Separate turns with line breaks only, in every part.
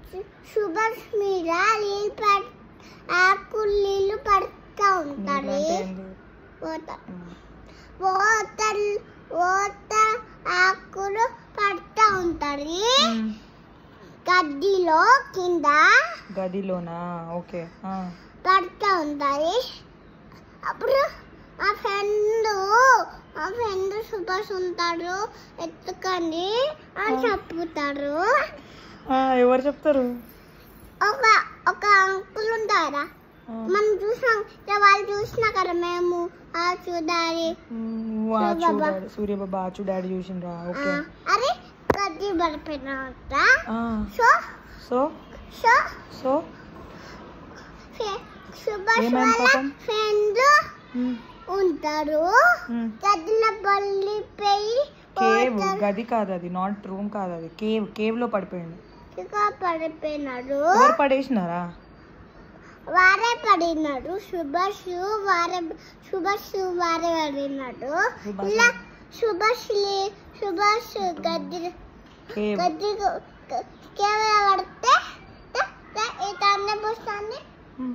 సుభాష్ మీద నీళ్ళు పడ్ ఆకులు నీళ్ళు పడుతూ ఉంటారు
నీళ్ళంటే ఏంది?
వాటర్
ఉమ్.
వాటర్ వాటర్ ఆకులు పడుతూ ఉంటారు
ఉమ్.
గడ్డిలో కింద
గదిలోనా ఓకే ఆ.
పడుతూ ఉంటాయి అప్పుడు మా ఫ్రెండ్ మా ఫ్రెండ్ సుభాష్ ఉంటాడు ఎత్తుకండి అని
ఆ.
చెప్పుతారు
ఆ, ఎవరు చెప్తారు
ఒక ఒక అంకుల్ ఉంటారా
ఆ.
మనం చూసాం ఇక వాళ్ళు చూసినా కదా మేము ఆ చూడాలి
ఉమ్, నువ్వు ఆచు
సూర్యబాబా.
డాడీ సూర్యబాబా ఆచు డాడీ చూసిండ్రా ఓకే
అరే గడ్డి పడిపోయినంత
ఆ.
సో
సో
సో
సో
ఫె- సుభాష్
ఏమైంది
వాళ్ళ
పాపం?
ఫ్రెండ్
ఉమ్,
ఉంటారు
ఉమ్.
గడ్డిలో పడిపోయి
కేవ్
పోతారు.
గది కాదు అది నాట్ రూమ్ కాదు అది కేవ్ కేవ్ లో పడిపోయింది
ఇక పడిపోయినాడు
ఎవరు పడేసినారా
వారే పడినాడు సుభాష్ వారే సుభాష్ వారే పడినాడు
సుభాష్
ఇలా సుభాష్ లే- సుభాష్ గడ్డి
కేవ్
గడ్డి కేవలం పడితే ట- ట- ఈ తన్నే పుస్తాన్ని
ఉమ్,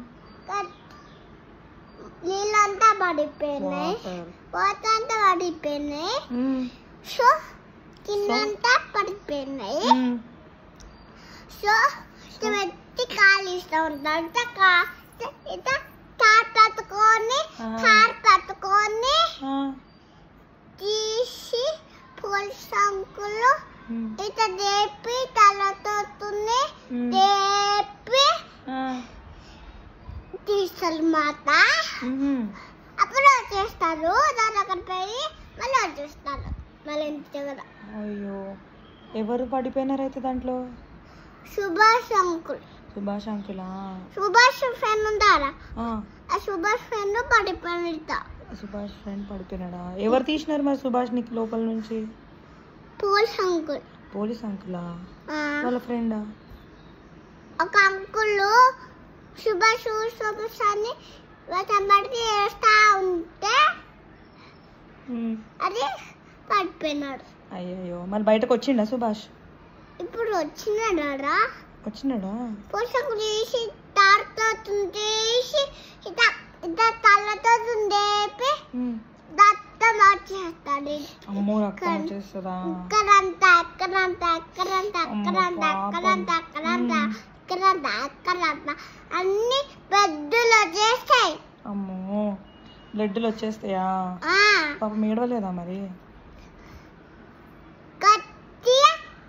నీళ్ళంతా పడిపోయినాయి
వాటర్
వాటర్ అంతా పడిపోయినాయి
ఉమ్,
సో కిందంతా పడిపోయినాయి
ఉమ్.
సో పెట్టి కాలు ఇస్తూ ఉంటారు ఇట్లా కా- ఇట్లా కార్ పట్టుకొని
ఆ.
కార్ పట్టుకొని
ఆ,
తీసి పోలీస్ అంకులు
ఉమ్,
ఇట్లా దేపి తలతో
ఉమ్.
దేపి
ఆ,
తీస్తారు మాట
ఉమ్.
అప్పుడు వచ్చేస్తారు దాని అక్కడ పోయి మళ్ళీ వచ్చేస్తారు మళ్ళీ ఇంటి దగ్గర
అయ్యో ఎవరు పడిపోయినారు అయితే దాంట్లో
సుభాష్ అంకుల్
సుభాష్ అంకులా
సుభాష్ ఫ్రెండ్ ఉంటారా
ఆ,
ఆ సుభాష్ ఫ్రెండ్ పడిపోయిన
సుభాష్ ఫ్రెండ్ పడిపోయినాడా ఎవరు తీసినారు మరి సుభాష్ నీకు లోపల నుంచి
పోలీస్ అంకుల్
పోలీస్ అంకులా
ఆ,
వాళ్ళ ఫ్రెండా
ఒక అంకుల్ సుభాష్ సుభాష్ అని పడితే వేస్తా ఉంటే అది పడిపోయినాడు
అయ్యయ్యో మరి బయటకు వచ్చిండా సుభాష్
ఇప్పుడు వచ్చినాడా
వచ్చినాడా
పోలీస్ అంకుల్ తీసి తాడుతో తీసి ఇట్లా ఇట్లా తలతో తుండేపి
ఉమ్.
దత్తం వచ్చేస్తాడు
అమ్మో రక్తం వచ్చేస్తుందా
ఎక్కడంతా ఎక్కడంతా ఎక్కడంతా ఎక్కడంతా
అమ్మ
ఎక్కడంతా
పాపం.
ఎక్కడంతా
మ్మ్.
ఎక్కడంతా ఎక్కడంతా అన్ని పెద్దలు వచ్చేస్తాయి
అమ్మో బ్లడ్లు వచ్చేస్తాయా
ఆ,
పాపం ఏడవలేదా మరి
గట్టిగా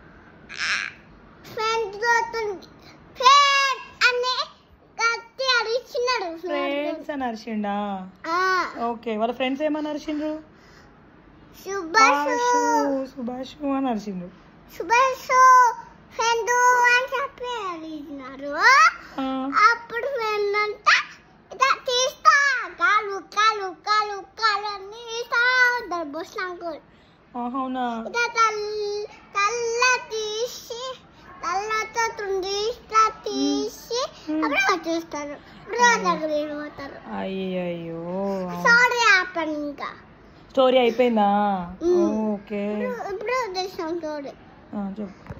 ఫ్రెండ్ తోతుంది ఫ్రెండ్ అని గట్టి అరిచినాడు
ఫ్రెండ్స్ అని అరిచిండా
ఆ,
ఓకే వాళ్ళ ఫ్రెండ్స్ ఏమని అరిచిండ్రు
సుభాష్
సుభాష్ సుభాష్ అని అరిచిండ్రు
సుభాష్ ఫ్రెండ్ అని చెప్పి అడిగినారు
ఆ,
అప్పుడు ఫ్రెండ్ అంతా ఇట్లా తీస్తా కాలు కాలు కాలు కాలు అన్ని తీస్తా ఉంటారు బొస్ అంకుల్
ఆహా, అవునా
ఇట్లా తల్- తల్ల తీసి తల్లతో తుండి ఇట్లా తీసి
మ్మ్.
అప్పుడు వచ్చేస్తారు ఇప్పుడు దగ్గర వెళ్ళిపోతారు
అయ్యయ్యో
సారీ ఆపండి ఇంకా
స్టోరీ అయిపోయిందా
మ్మ్.
ఓకే
ఇప్పుడు ఇప్పుడు ఉద్దేశం చూడు
ఆ, చెప్పు